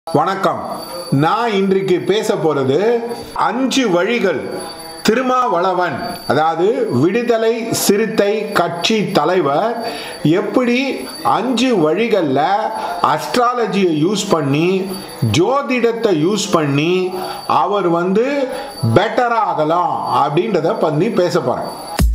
வணக்கம் நான் இன்றைக்கு பேச போறது அஞ்சு வழிகள் திருமாவளவன் அதாவது விடுதலை சிறுத்தை கட்சி தலைவர் எப்படி அஞ்சு வழிகளில் அஸ்ட்ராலஜியை யூஸ் பண்ணி ஜோதிடத்தை யூஸ் பண்ணி அவர் வந்து பெட்டர் ஆகலாம் அப்படின்றத பற்றி பேச போகிறேன்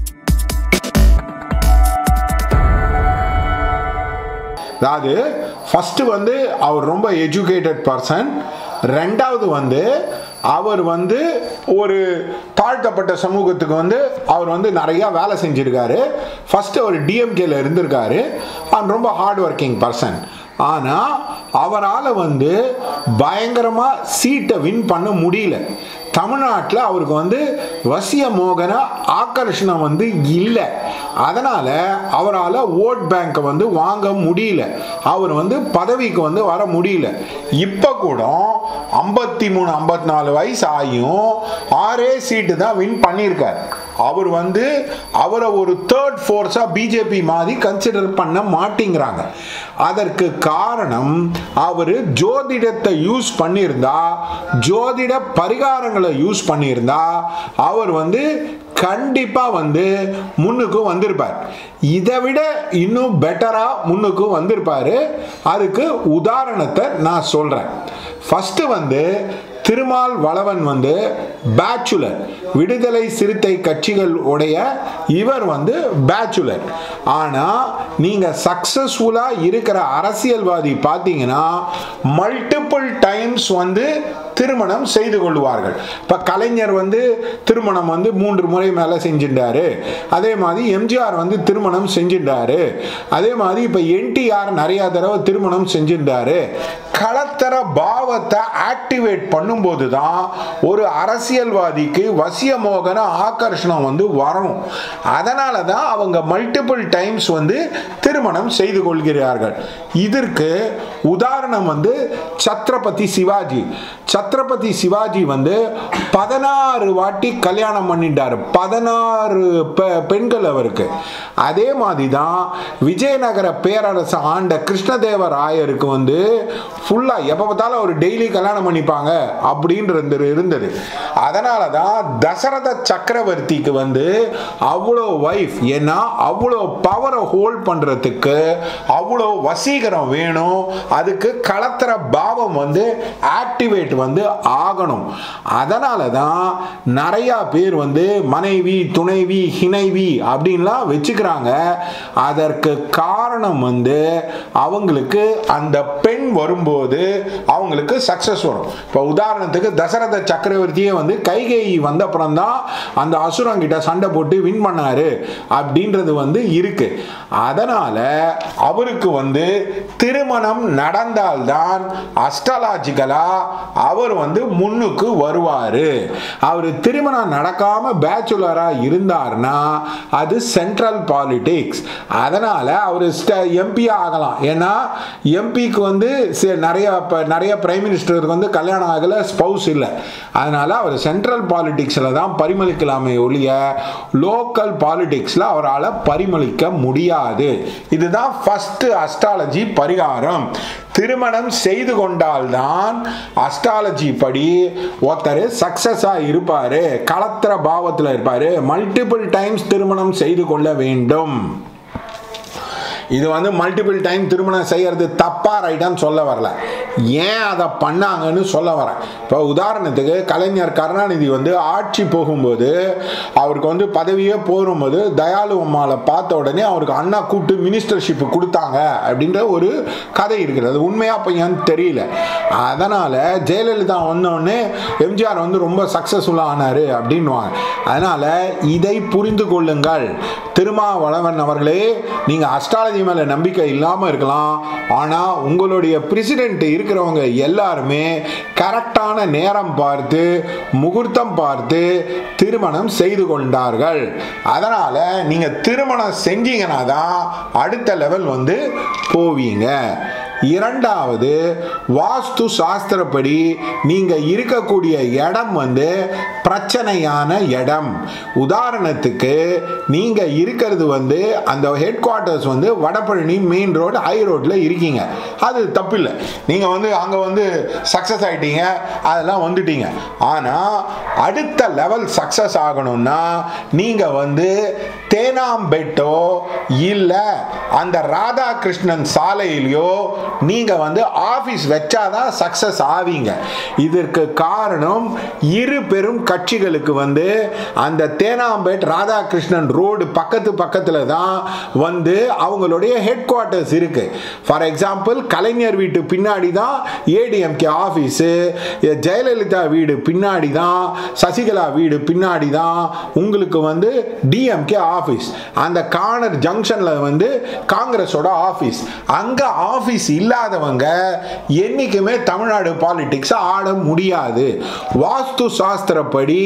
அதாவது ஃபஸ்ட்டு வந்து அவர் ரொம்ப எஜுகேட்டட் பர்சன் ரெண்டாவது வந்து அவர் வந்து ஒரு தாழ்த்தப்பட்ட சமூகத்துக்கு வந்து அவர் வந்து நிறையா வேலை செஞ்சுருக்காரு ஃபஸ்ட்டு அவர் டிஎம்கேல இருந்திருக்காரு அண்ட் ரொம்ப ஹார்ட் ஒர்க்கிங் பர்சன் ஆனால் அவரால் வந்து பயங்கரமாக சீட்டை வின் பண்ண முடியல தமிழ்நாட்டில் அவருக்கு வந்து வசிய மோகன ஆக்கர்ஷணம் வந்து இல்லை அதனால் அவரால் ஓட் பேங்கை வந்து வாங்க முடியல அவர் வந்து பதவிக்கு வந்து வர முடியல இப்போ கூட ஐம்பத்தி மூணு ஐம்பத்தி நாலு வயசு ஆகியும் ஆறே சீட்டு தான் வின் பண்ணியிருக்கார் அவர் வந்து அவரை ஒரு தேர்ட் ஃபோர்ஸாக பிஜேபி மாதிரி கன்சிடர் பண்ண மாட்டேங்கிறாங்க அதற்கு காரணம் அவர் ஜோதிடத்தை யூஸ் பண்ணியிருந்தா ஜோதிட பரிகாரங்களை யூஸ் பண்ணியிருந்தா அவர் வந்து கண்டிப்பாக வந்து முன்னுக்கு வந்திருப்பார் இதை விட இன்னும் பெட்டராக முன்னுக்கு வந்திருப்பார் அதுக்கு உதாரணத்தை நான் சொல்கிறேன் ஃபஸ்ட்டு வந்து திருமால் வளவன் வந்து பேச்சுலர் விடுதலை சிறுத்தை கட்சிகள் உடைய இவர் வந்து பேச்சுலர் ஆனால் நீங்கள் சக்ஸஸ்ஃபுல்லாக இருக்கிற அரசியல்வாதி பார்த்தீங்கன்னா மல்டிபிள் டைம்ஸ் வந்து திருமணம் செய்து கொள்வார்கள் இப்போ கலைஞர் வந்து திருமணம் வந்து மூன்று முறை மேலே செஞ்சிருந்தாரு அதே மாதிரி எம்ஜிஆர் வந்து திருமணம் செஞ்சிருந்தாரு அதே மாதிரி இப்போ என்டிஆர் நிறையா தடவை திருமணம் செஞ்சிருந்தாரு களத்தர பாவத்தை ஆக்டிவேட் பண்ணும்போது தான் ஒரு அரசியல்வாதிக்கு வசியமோகன ஆகர்ஷணம் வந்து வரணும் அதனால தான் அவங்க மல்டிபிள் டைம்ஸ் வந்து திருமணம் செய்து கொள்கிறார்கள் இதற்கு உதாரணம் வந்து சத்ரபதி சிவாஜி சத்ரபதி சிவாஜி வந்து பதினாறு வாட்டி கல்யாணம் பண்ணிட்டார் பதினாறு பெண்கள் அவருக்கு அதே மாதிரி தான் விஜயநகர பேரரசு ஆண்ட கிருஷ்ணதேவராயருக்கு வந்து ஃபுல்லாக எப்போ பார்த்தாலும் அவர் டெய்லி கல்யாணம் பண்ணிப்பாங்க அப்படின்றது இருந்தது அதனால தான் தசரத சக்கரவர்த்திக்கு வந்து அவ்வளோ ஒய்ஃப் ஏன்னா அவ்வளோ பவரை ஹோல்ட் பண்ணுறதுக்கு அவ்வளோ வசீகரம் வேணும் அதுக்கு களத்திர பாவம் வந்து ஆக்டிவேட் வந்து ஆகணும் அதனால தான் நிறையா பேர் வந்து மனைவி துணைவி ஹிணைவி அப்படின்லாம் வச்சுக்கிறாங்க அதற்கு காரணம் வந்து அவங்களுக்கு அந்த பெண் வரும்போது அவங்களுக்கு சக்ஸஸ் வரும் இப்போ உதாரணத்துக்கு தசரத சக்கரவர்த்தியே வந்து கைகேயி வந்த அப்புறம் தான் அந்த அசுரங்கிட்ட சண்டை போட்டு வின் பண்ணாரு அப்படின்றது வந்து இருக்கு அதனால அவருக்கு வந்து திருமணம் நடந்தால்தான் அஸ்ட்ராலாஜிக்கலா அவர் வந்து முன்னுக்கு வருவார் அவர் திருமணம் நடக்காம பேச்சுலரா இருந்தார்னா அது சென்ட்ரல் பாலிடிக்ஸ் அதனால அவர் எம்பி ஆகலாம் ஏன்னா எம்பிக்கு வந்து நிறைய நிறைய பிரைம் மினிஸ்டருக்கு வந்து கல்யாணம் ஆகல ஸ்பவுஸ் இல்லை அதனால அவர் சென்ட்ரல் பாலிடிக்ஸில் தான் பரிமளிக்கலாமே ஒழிய லோக்கல் பாலிடிக்ஸில் அவரால் பரிமளிக்க முடியாது இதுதான் ஃபஸ்ட்டு அஸ்ட்ராலஜி பரிகாரம் திருமணம் செய்து கொண்டால்தான் அஸ்ட்ராலஜி படி ஒருத்தர் சக்சஸாக இருப்பார் களத்திர பாவத்தில் இருப்பார் மல்டிபிள் டைம்ஸ் திருமணம் செய்து கொள்ள வேண்டும் இது வந்து மல்டிபிள் டைம் திருமணம் செய்கிறது தப்பா ரைட்டான்னு சொல்ல வரல ஏன் அதை பண்ணாங்கன்னு சொல்ல வரேன் இப்போ உதாரணத்துக்கு கலைஞர் கருணாநிதி வந்து ஆட்சி போகும்போது அவருக்கு வந்து பதவியே போகும்போது தயாளு அம்மாவை பார்த்த உடனே அவருக்கு அண்ணா கூப்பிட்டு மினிஸ்டர்ஷிப் கொடுத்தாங்க அப்படின்ற ஒரு கதை இருக்குது அது உண்மையாக பையன்னு தெரியல அதனால் ஜெயலலிதா வந்தோடனே எம்ஜிஆர் வந்து ரொம்ப சக்ஸஸ்ஃபுல்லாக ஆனார் அப்படின்வாங்க அதனால் இதை புரிந்து கொள்ளுங்கள் திருமாவளவன் அவர்களே நீங்கள் அஸ்ட்ராலஜி மேலே நம்பிக்கை இல்லாமல் இருக்கலாம் ஆனால் உங்களுடைய பிரசிடென்ட் இருக்கிறவங்க எல்லாருமே கரெக்டான நேரம் பார்த்து முகூர்த்தம் பார்த்து திருமணம் செய்து கொண்டார்கள் அதனால் நீங்கள் திருமணம் செஞ்சீங்கன்னா தான் அடுத்த லெவல் வந்து போவீங்க இரண்டாவது வாஸ்து சாஸ்திரப்படி நீங்க இருக்கக்கூடிய இடம் வந்து பிரச்சனையான இடம் உதாரணத்துக்கு நீங்க இருக்கிறது வந்து அந்த ஹெட் குவார்ட்டர்ஸ் வந்து வடபழனி மெயின் ரோடு ஹை ரோட்ல இருக்கீங்க அது தப்பில்லை நீங்க வந்து அங்க வந்து சக்சஸ் ஆயிட்டீங்க அதெல்லாம் வந்துட்டீங்க ஆனா அடுத்த லெவல் சக்சஸ் ஆகணும்னா நீங்க வந்து தேனாம்பேட்டோ இல்ல அந்த ராதாகிருஷ்ணன் சாலையிலையோ நீங்க வந்து ஆபீஸ் வச்சாதான் சக்சஸ் ஆவீங்க இதற்கு காரணம் இரு பெரும் கட்சிகளுக்கு வந்து அந்த தேனாம்பேட் ராதாகிருஷ்ணன் ரோடு பக்கத்து பக்கத்துல தான் வந்து அவங்களுடைய ஹெட் குவார்ட்டர்ஸ் இருக்கு ஃபார் எக்ஸாம்பிள் கலைஞர் வீட்டு பின்னாடி தான் ஏடிஎம்கே ஆஃபீஸு ஜெயலலிதா வீடு பின்னாடி தான் சசிகலா வீடு பின்னாடி தான் உங்களுக்கு வந்து டிஎம்கே ஆஃபீஸ் அந்த கார்னர் ஜங்ஷனில் வந்து காங்கிரஸோட ஆஃபீஸ் அங்கே ஆஃபீஸ் இல்லாதவங்க என்றைக்குமே தமிழ்நாடு பாலிடிக்ஸை ஆட முடியாது வாஸ்து சாஸ்திரப்படி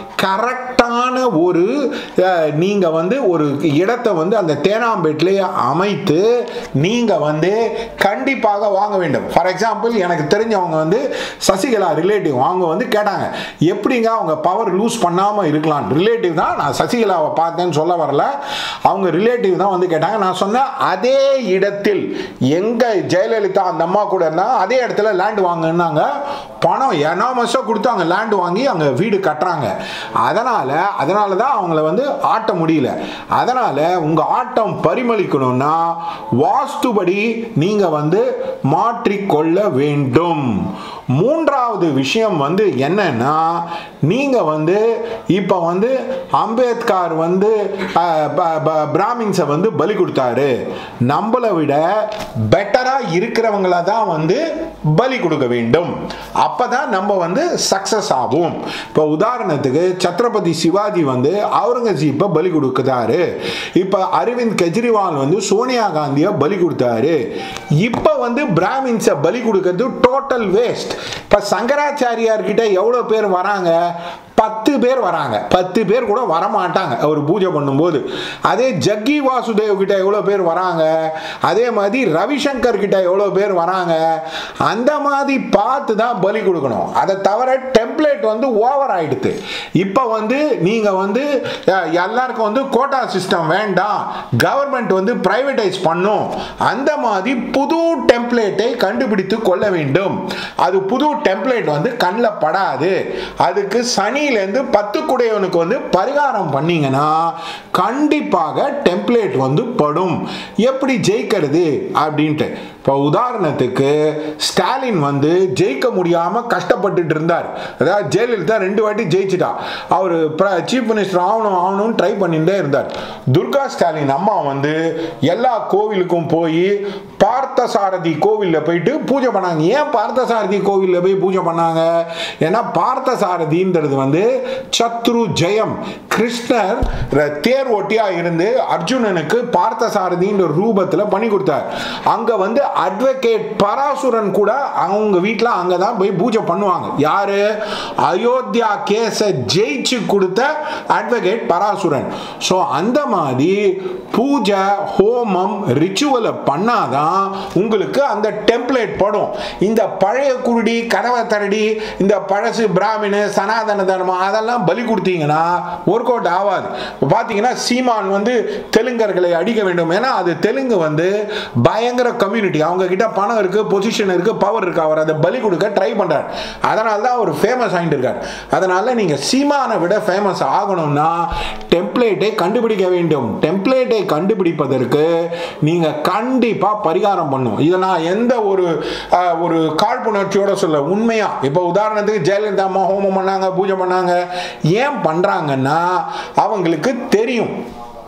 கரெக்டான ஒரு அஹ், நீங்க வந்து ஒரு இடத்தை வந்து அந்த தேனாம்பேட்டிலேயே அமைத்து நீங்க வந்து கண்டிப்பாக வாங்க வேண்டும் ஃபார் எக்ஸாம்பிள் எனக்கு தெரிஞ்சவங்க வந்து சசிகலா ரிலேட்டிவ் அவங்க வந்து கேட்டாங்க எப்படிங்க அவங்க பவர் லூஸ் பண்ணாம இருக்கலாம் ரிலேட்டிவ் தான் நான் சசிகலாவை பார்த்தேன்னு சொல்ல வரல அவங்க ரிலேட்டிவ் தான் வந்து கேட்டாங்க நான் சொன்னேன் அதே இடத்தில் எங்க ஜெயலலிதா அந்த அம்மா கூட இருந்தா அதே இடத்துல லேண்ட் வாங்கினாங்க பணம் எனாமஸாக கொடுத்து அங்கே லேண்ட் வாங்கி அங்கே வீடு கட்டுறாங்க அதனால அதனால தான் அவங்கள வந்து ஆட்ட முடியல அதனால உங்க ஆட்டம் பரிமளிக்கணும்னா வாஸ்துபடி நீங்க வந்து மாற்றிக்கொள்ள வேண்டும் மூன்றாவது விஷயம் வந்து என்னன்னா நீங்க வந்து இப்போ வந்து அம்பேத்கர் வந்து அஹ், ப- ப- பிராமின்ஸை வந்து பலி கொடுத்தாரு நம்மளை விட பெட்டரா இருக்கிறவங்கள தான் வந்து பலி கொடுக்க வேண்டும் அப்பதான் நம்ம வந்து சக்சஸ் ஆகும் இப்போ உதாரணத்துக்கு சத்ரபதி சிவாஜி வந்து அவுரங்கசீப்பை பலி கொடுக்குறாரு இப்போ அரவிந்த் கெஜ்ரிவால் வந்து சோனியா காந்தியை பலி கொடுத்தாரு இப்போ வந்து பிராமின்ஸை பலி கொடுக்கறது டோட்டல் வேஸ்ட் இப்போ சங்கராச்சாரியார் கிட்ட எவ்வளோ பேர் வராங்க பத்து பேர் வராங்க பத்து பேர் கூட வரமாட்டாங்க அவர் பூஜை பண்ணும்போது அதே ஜக்கி வாசுதேவ் கிட்ட எவ்வளோ பேர் வராங்க அதே மாதிரி ரவிசங்கர் கிட்ட எவ்வளோ பேர் வராங்க அந்த மாதிரி பார்த்து தான் பலி கொடுக்கணும் அதை தவிர டெம்ப்ளேட் வந்து ஓவர் ஆயிடுது இப்போ வந்து நீங்கள் வந்து அஹ், எல்லாருக்கும் வந்து கோட்டா சிஸ்டம் வேண்டாம் கவர்மெண்ட் வந்து பிரைவேடைஸ் பண்ணும் அந்த மாதிரி புது டெம்ப்ளேட்டை கண்டுபிடித்து கொள்ள வேண்டும் அது புது டெம்ப்ளேட் வந்து கண்ணில் படாது அதுக்கு சனியிலேருந்து பத்து குடையவனுக்கு வந்து பரிகாரம் பண்ணீங்கன்னா கண்டிப்பாக டெம்ப்ளேட் வந்து படும் எப்படி ஜெயிக்கிறது அப்படின்ட்டு இப்போ உதாரணத்துக்கு ஸ்டாலின் வந்து ஜெயிக்க முடியாம கஷ்டப்பட்டுட்டு இருந்தார் அதாவது ஜெயலலிதா ரெண்டு வாட்டி ஜெயிச்சிட்டா அவர் சீஃப் மினிஸ்டர் ஆகணும் ஆகணும்னு ட்ரை பண்ணிட்டே இருந்தார் துர்கா ஸ்டாலின் அம்மா வந்து எல்லா கோவிலுக்கும் போய் பார்த்தசாரதி கோவிலில் போயிட்டு பூஜை பண்ணாங்க ஏன் பார்த்தசாரதி கோவிலில் போய் பூஜை பண்ணாங்க ஏன்னா பார்த்தசாரதின்றது வந்து சத்ரு ஜெயம் கிருஷ்ணர் ர- தேர் ஒட்டியா இருந்து அர்ஜுனனுக்கு பார்த்தசாரதின்ற ரூபத்தில் பண்ணி கொடுத்தார் அங்க வந்து அட்வொகேட் பராசுரன் கூட அவங்க வீட்டில் அங்கே தான் போய் பூஜை பண்ணுவாங்க யாரு அயோத்தியா கேஸை ஜெயிச்சு கொடுத்த அட்வொகேட் பராசுரன் ஸோ அந்த மாதிரி பூஜை ஹோமம் ரிச்சுவலை பண்ணாதான் உங்களுக்கு அந்த டெம்ப்ளேட் படும் இந்த பழைய குருடி கதவை தரடி இந்த பழசு பிராமின் சனாதன தர்மம் அதெல்லாம் பலி கொடுத்தீங்கன்னா ஒர்க் அவுட் ஆகாது இப்போ பார்த்தீங்கன்னா சீமான் வந்து தெலுங்கர்களை அடிக்க வேண்டும் ஏன்னா அது தெலுங்கு வந்து பயங்கர கம்யூனிட்டி அவங்க கிட்ட பணம் இருக்கு பொசிஷன் இருக்கு பவர் இருக்கு அவர் அதை பலி கொடுக்க ட்ரை பண்றார் அதனால தான் அவர் ஃபேமஸ் ஆகிட்டு இருக்கார் அதனால நீங்க சீமானை விட ஃபேமஸ் ஆகணும்னா டெம்ப்ளேட்டை கண்டுபிடிக்க வேண்டும் டெம்ப்ளேட்டை கண்டுபிடிப்பதற்கு நீங்க கண்டிப்பா பரிகாரம் பண்ணும் இதை நான் எந்த ஒரு அஹ், ஒரு காழ்ப்புணர்ச்சியோட சொல்ல உண்மையா இப்போ உதாரணத்துக்கு ஜெயலலிதா அம்மா ஹோமம் பண்ணாங்க பூஜை பண்ணாங்க ஏன் பண்றாங்கன்னா அவங்களுக்கு தெரியும்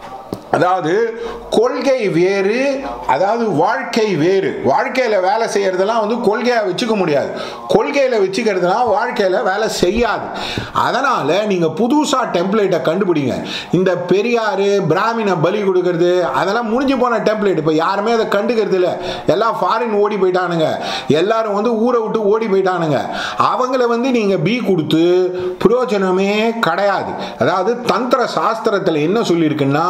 அதாவது கொள்கை வேறு அதாவது வாழ்க்கை வேறு வாழ்க்கையில் வேலை செய்யறதெல்லாம் வந்து கொள்கையை வச்சுக்க முடியாது கொள்கையில் வச்சுக்கிறதுலாம் வாழ்க்கையில் வேலை செய்யாது அதனால் நீங்கள் புதுசாக டெம்ப்ளேட்டை கண்டுபிடிங்க இந்த பெரியார் பிராமினை பலி கொடுக்கறது அதெல்லாம் முடிஞ்சு போன டெம்ப்ளேட் இப்போ யாருமே அதை கண்டுக்கிறது இல்லை எல்லாம் ஃபாரின் ஓடி போயிட்டானுங்க எல்லாரும் வந்து ஊரை விட்டு ஓடி போயிட்டானுங்க அவங்கள வந்து நீங்கள் பி கொடுத்து பிரயோஜனமே கிடையாது அதாவது தந்திர சாஸ்திரத்தில் என்ன சொல்லியிருக்குன்னா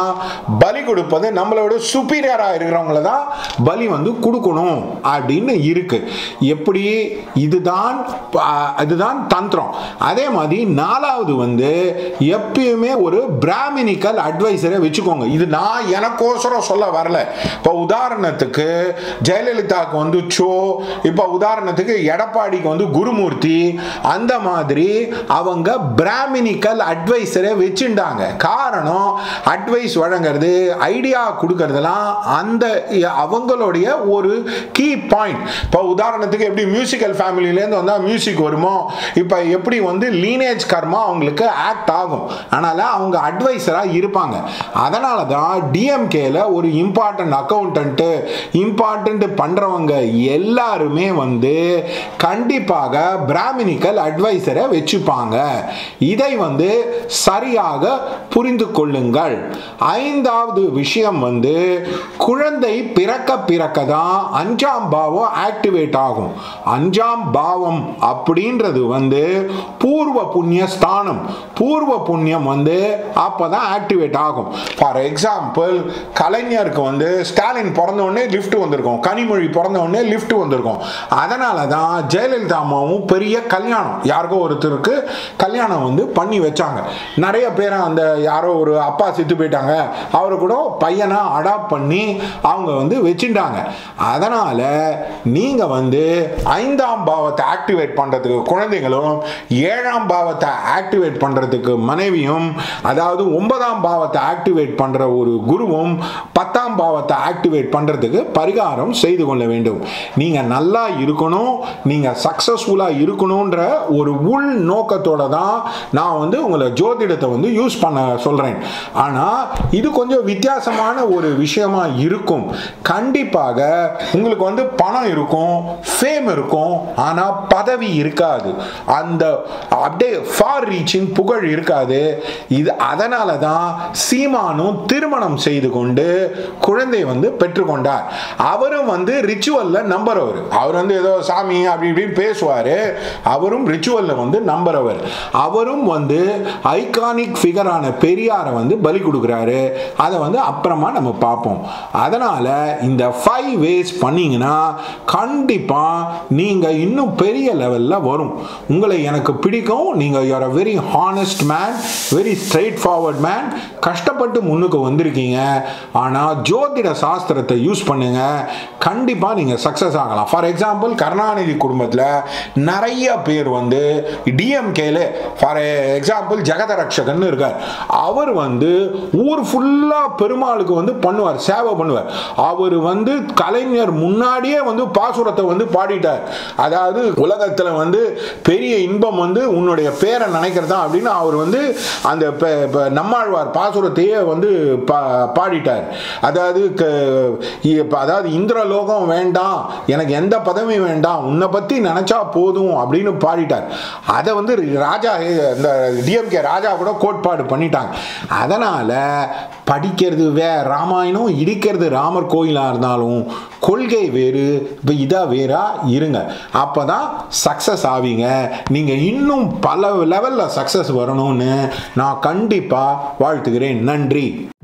பலி கொடுப்பது நம்மளோட சுப்பீரியராக இருக்கிறவங்கள தான் பலி வந்து கொடுக்கணும் அப்படின்னு இருக்கு எப்படி இதுதான் ஆ, இதுதான் தந்திரம் அதே மாதிரி நாலாவது வந்து எப்பயுமே ஒரு பிராமினிக்கல் அட்வைசரை வச்சுக்கோங்க இது நான் எனக்கோசரம் சொல்ல வரல இப்போ உதாரணத்துக்கு ஜெயலலிதாவுக்கு வந்து சோ இப்போ உதாரணத்துக்கு எடப்பாடிக்கு வந்து குருமூர்த்தி அந்த மாதிரி அவங்க பிராமினிக்கல் அட்வைசரை வச்சுட்டாங்க காரணம் அட்வைஸ் வழங்குறது ஐடியா கொடுக்கறதெல்லாம் அந்த அவங்களுடைய ஒரு கீ பாயிண்ட் இப்போ உதாரணத்துக்கு எப்படி மியூசிக்கல் ஃபேமிலியிலேருந்து வந்தால் மியூசிக் வருமோ இப்போ எப்படி வந்து லீனேஜ் கர்மா அவங்களுக்கு ஆக்ட் ஆகும் அதனால் அவங்க அட்வைசராக இருப்பாங்க அதனால தான் டிஎம்கேல ஒரு இம்பார்ட்டன்ட் அக்கௌண்டன்ட்டு இம்பார்ட்டன்ட் பண்ணுறவங்க எல்லாருமே வந்து கண்டிப்பாக பிராமினிக்கல் அட்வைசரை வச்சுப்பாங்க இதை வந்து சரியாக புரிந்து கொள்ளுங்கள் ஐந்தாவது விஷயம் வந்து குழந்தை பிறக்க பிறக்க தான் அஞ்சாம் பாவம் ஆக்டிவேட் ஆகும் அஞ்சாம் பாவம் அப்படின்றது வந்து பூர்வ புண்ணிய ஸ்தானம் பூர்வ புண்ணியம் வந்து அப்பதான் ஆக்டிவேட் ஆகும் ஃபார் எக்ஸாம்பிள் கலைஞருக்கு வந்து ஸ்டாலின் பிறந்த உடனே லிஃப்ட் வந்திருக்கும் கனிமொழி பிறந்த உடனே லிஃப்ட் வந்திருக்கும் அதனால தான் ஜெயலலிதா அம்மாவும் பெரிய கல்யாணம் யாருக்கோ ஒருத்தருக்கு கல்யாணம் வந்து பண்ணி வச்சாங்க நிறைய பேர் அந்த யாரோ ஒரு அப்பா செத்து போயிட்டாங்க அவரை கூட பையனா அடாப்ட் பண்ணி அவங்க வந்து வச்சுட்டாங்க அதனால நீங்க வந்து ஐந்தாம் பாவத்தை ஆக்டிவேட் பண்றதுக்கு குழந்தைகளும் ஏழாம் பாவத்தை ஆக்டிவேட் பண்றதுக்கு மனைவியும் அதாவது ஒன்பதாம் பாவத்தை ஆக்டிவேட் பண்ற ஒரு குருவும் பத்தாம் பாவத்தை ஆக்டிவேட் பண்றதுக்கு பரிகாரம் செய்து கொள்ள வேண்டும் நீங்க நல்லா இருக்கணும் நீங்க சக்சஸ்ஃபுல்லா இருக்கணும்ன்ற ஒரு உள் நோக்கத்தோட தான் நான் வந்து உங்களை ஜோதிடத்தை வந்து யூஸ் பண்ண சொல்றேன் ஆனா இது கொஞ்சம் வித்தியாசமான ஒரு விஷயமா இருக்கும் கண்டிப்பாக உங்களுக்கு வந்து பணம் இருக்கும் ஃபேம் இருக்கும் ஆனா பதவி இருக்காது அந்த அப்படியே ஃபார் ரீச்சிங் புகழ் இருக்காது இது அதனால தான் சீமானும் திருமணம் செய்து கொண்டு குழந்தை வந்து பெற்றுக்கொண்டார் அவரும் வந்து ரிச்சுவல்ல நம்புறவர் அவர் வந்து ஏதோ சாமி அப்படி இப்படின்னு பேசுவாரு அவரும் ரிச்சுவல்ல வந்து நம்புறவர் அவரும் வந்து ஐகானிக் ஃபிகரான பெரியாரை வந்து பலி கொடுக்குறாரு அதை வந்து அப்புறமா நம்ம பார்ப்போம் அதனால இந்த ஃபைவ் வேஸ் பண்ணீங்கன்னா கண்டிப்பா நீங்க இன்னும் பெரிய லெவல்ல வரும் உங்களை எனக்கு பிடிக்கும் நீங்க you are a very honest man very straightforward man கஷ்டப்பட்டு முன்னுக்கு வந்திருக்கீங்க ஆனால் ஜோதிட சாஸ்திரத்தை யூஸ் பண்ணுங்க கண்டிப்பாக நீங்கள் சக்ஸஸ் ஆகலாம் ஃபார் எக்ஸாம்பிள் கருணாநிதி குடும்பத்தில் நிறைய பேர் வந்து டிஎம்கேல ஃபார் எக்ஸாம்பிள் ஜெகத ரக்ஷகன் இருக்கார் அவர் வந்து ஊர் ஃபுல்லாக பெருமாளுக்கு வந்து பண்ணுவார் சேவை பண்ணுவார் அவர் வந்து கலைஞர் முன்னாடியே வந்து பாசுரத்தை வந்து பாடிட்டார் அதாவது உலகத்தில் வந்து பெரிய இன்பம் வந்து உன்னுடைய பேரை நினைக்கிறதா அப்படின்னு அவர் வந்து அந்த ப- ப- நம்மாழ்வார் பாசுரத்தையே வந்து பா பாடிட்டார் அதாவது க- இப்ப அதாவது இந்திரலோகம் வேண்டாம் எனக்கு எந்த பதவியும் வேண்டாம் உன்னை பற்றி நினச்சா போதும் அப்படின்னு பாடிட்டார் அதை வந்து ராஜா இந்த டிஎம்கே ராஜா கூட கோட்பாடு பண்ணிட்டாங்க அதனால் படிக்கிறது வே ராமாயணம் இடிக்கிறது ராமர் கோயிலாக இருந்தாலும் கொள்கை வேறு இப்போ இதா வேறா இருங்க அப்போ தான் சக்ஸஸ் ஆவீங்க நீங்கள் இன்னும் பல லெவலில் சக்ஸஸ் வரணும்னு நான் கண்டிப்பாக வாழ்த்துகிறேன் நன்றி